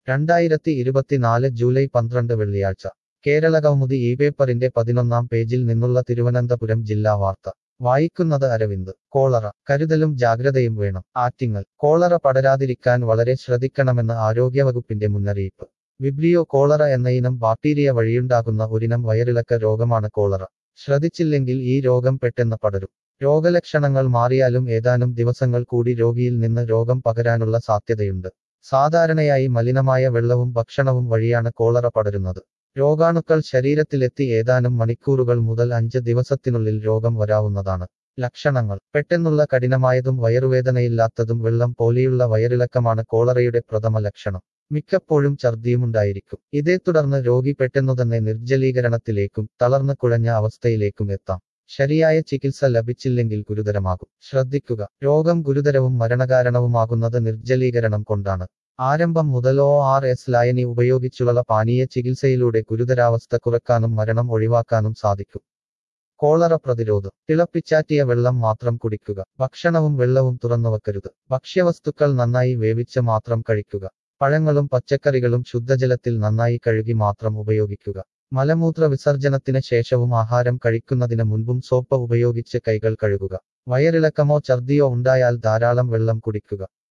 രണ്ടായിരത്തി ഇരുപത്തിനാല് ജൂലൈ പന്ത്രണ്ട് വെള്ളിയാഴ്ച കേരളകൗമുദി ഈ പേപ്പറിന്റെ പതിനൊന്നാം പേജിൽ നിന്നുള്ള തിരുവനന്തപുരം ജില്ലാ വാർത്ത വായിക്കുന്നത് അരവിന്ദ് കോളറ കരുതലും ജാഗ്രതയും വേണം ആറ്റിങ്ങൽ കോളറ പടരാതിരിക്കാൻ വളരെ ശ്രദ്ധിക്കണമെന്ന് ആരോഗ്യവകുപ്പിന്റെ മുന്നറിയിപ്പ് വിബ്രിയോ കോളറ എന്ന ഇനം ബാക്ടീരിയ വഴിയുണ്ടാകുന്ന ഒരിനം വയറിളക്ക രോഗമാണ് കോളറ ശ്രദ്ധിച്ചില്ലെങ്കിൽ ഈ രോഗം പെട്ടെന്ന് പടരും രോഗലക്ഷണങ്ങൾ മാറിയാലും ഏതാനും ദിവസങ്ങൾ കൂടി രോഗിയിൽ നിന്ന് രോഗം പകരാനുള്ള സാധ്യതയുണ്ട് സാധാരണയായി മലിനമായ വെള്ളവും ഭക്ഷണവും വഴിയാണ് കോളറ പടരുന്നത് രോഗാണുക്കൾ ശരീരത്തിലെത്തി ഏതാനും മണിക്കൂറുകൾ മുതൽ അഞ്ച് ദിവസത്തിനുള്ളിൽ രോഗം വരാവുന്നതാണ് ലക്ഷണങ്ങൾ പെട്ടെന്നുള്ള കഠിനമായതും വയറുവേദനയില്ലാത്തതും വെള്ളം പോലെയുള്ള വയറിളക്കമാണ് കോളറയുടെ പ്രഥമ ലക്ഷണം മിക്കപ്പോഴും ഛർദിയുമുണ്ടായിരിക്കും ഇതേ തുടർന്ന് രോഗി പെട്ടെന്നുതന്നെ നിർജ്ജലീകരണത്തിലേക്കും തളർന്ന് കുഴഞ്ഞ അവസ്ഥയിലേക്കും എത്താം ശരിയായ ചികിത്സ ലഭിച്ചില്ലെങ്കിൽ ഗുരുതരമാകും ശ്രദ്ധിക്കുക രോഗം ഗുരുതരവും മരണകാരണവുമാകുന്നത് നിർജ്ജലീകരണം കൊണ്ടാണ് ആരംഭം മുതൽ ഒ ആർ എസ് ലായനി ഉപയോഗിച്ചുള്ള പാനീയ ചികിത്സയിലൂടെ ഗുരുതരാവസ്ഥ കുറക്കാനും മരണം ഒഴിവാക്കാനും സാധിക്കും കോളറ പ്രതിരോധം തിളപ്പിച്ചാറ്റിയ വെള്ളം മാത്രം കുടിക്കുക ഭക്ഷണവും വെള്ളവും തുറന്നു വെക്കരുത് ഭക്ഷ്യവസ്തുക്കൾ നന്നായി വേവിച്ച് മാത്രം കഴിക്കുക പഴങ്ങളും പച്ചക്കറികളും ശുദ്ധജലത്തിൽ നന്നായി കഴുകി മാത്രം ഉപയോഗിക്കുക മലമൂത്ര വിസർജനത്തിന് ശേഷവും ആഹാരം കഴിക്കുന്നതിന് മുൻപും സോപ്പ് ഉപയോഗിച്ച് കൈകൾ കഴുകുക വയറിളക്കമോ ഛർദിയോ ഉണ്ടായാൽ ധാരാളം വെള്ളം കുടിക്കുക